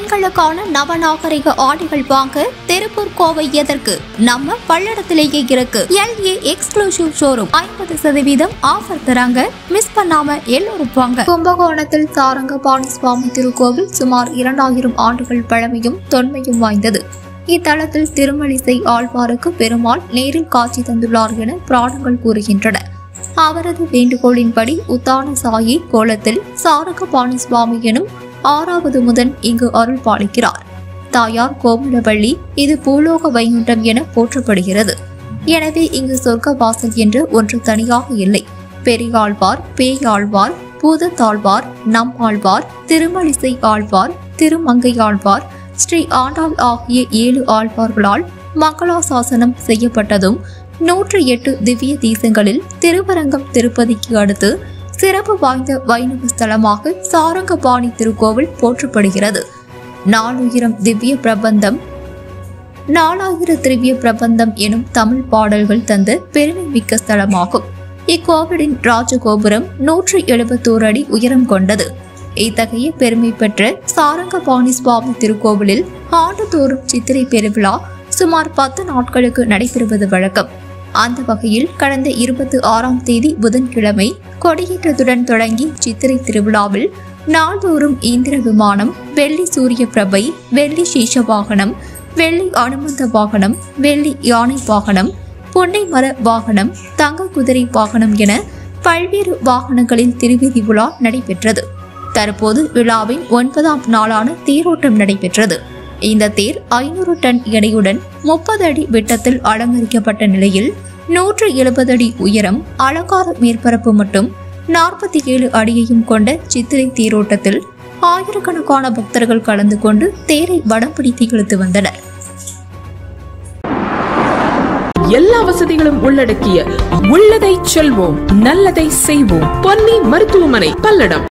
பெண்களுக்கான நவநாகரிக ஆடைகள் வாங்க திருப்பூர் கோவை எதற்கு நம்ம பல்லடத்திலேயே இருக்கு எல்ஏ எக்ஸ்க்ளூசிவ் ஷோரூம் ஐம்பது சதவீதம் ஆஃபர் தராங்க மிஸ் பண்ணாம எல்லோரும் வாங்க கும்பகோணத்தில் சாரங்கபாணி சுவாமி திருக்கோவில் சுமார் இரண்டாயிரம் ஆண்டுகள் பழமையும் தொன்மையும் வாய்ந்தது இத்தலத்தில் திருமலிசை ஆழ்வாருக்கு பெருமாள் நேரில் காட்சி தந்துள்ளார் என புராணங்கள் கூறுகின்றன அவரது வேண்டுகோளின்படி உத்தான சாயி கோலத்தில் சாரகபாணி சுவாமி எனும் ஆறாவது முதன் இங்கு அருள் பாலிக்கிறார் தாயார் கோமலவள்ளி இது பூலோக வைகுண்டம் என போற்றப்படுகிறது எனவே இங்கு சொர்க்க வாசல் என்று ஒன்று தனியாக இல்லை பெரியாழ்வார் பேயாழ்வார் பூதத்தாழ்வார் நம் ஆழ்வார் திருமலிசை ஆழ்வார் திருமங்கையாழ்வார் ஸ்ரீ ஆண்டாள் ஆகிய ஏழு ஆழ்வார்களால் மங்களாசாசனம் செய்யப்பட்டதும் நூற்றி எட்டு திவ்ய தேசங்களில் திருவரங்கம் திருப்பதிக்கு அடுத்து சிறப்பு வாய்ந்த வைணவ ஸ்தலமாக சாரங்கபாணி திருக்கோவில் போற்றப்படுகிறது நாலுயிரம் திவ்ய பிரபந்தம் நாலாயிர திவ்ய பிரபந்தம் எனும் தமிழ் பாடல்கள் தந்த பெருமை மிக்க ஸ்தலமாகும் இக்கோவிலின் ராஜகோபுரம் நூற்றி எழுபத்தோரு அடி உயரம் கொண்டது இத்தகைய பெருமை பெற்ற சாரங்கபாணி சுவாமி திருக்கோவிலில் ஆண்டுதோறும் சித்திரை பெருவிழா சுமார் பத்து நாட்களுக்கு நடைபெறுவது வழக்கம் அந்த வகையில் கடந்த இருபத்தி ஆறாம் தேதி புதன்கிழமை கொடியேற்றத்துடன் தொடங்கி சித்திரை திருவிழாவில் நாள்தோறும் இந்திர விமானம் வெள்ளி சூரிய பிரபை வெள்ளி சீஷ வாகனம் வெள்ளி அனுமந்த வாகனம் வெள்ளி யானை வாகனம் பொன்னை மர வாகனம் தங்க குதிரை வாகனம் என பல்வேறு வாகனங்களில் திருவீதி விழா நடைபெற்றது தற்போது விழாவின் ஒன்பதாம் நாளான தேரோட்டம் நடைபெற்றது இந்த தேர் ஐநூறு டன் எடையுடன் முப்பது அடி விட்டத்தில் அலங்கரிக்கப்பட்ட நிலையில் நூற்று எழுபது அடி உயரம் அலங்கார மேற்பரப்பு மட்டும் நாற்பத்தி ஏழு அடியையும் கொண்ட சித்திரை தேரோட்டத்தில் ஆயிரக்கணக்கான பக்தர்கள் கலந்து கொண்டு தேரை வடம் பிடித்து இழுத்து வந்தனர் எல்லா வசதிகளும் உள்ளடக்கிய உள்ளதை செல்வோம் நல்லதை செய்வோம் பொன்னி மருத்துவமனை பல்லடம்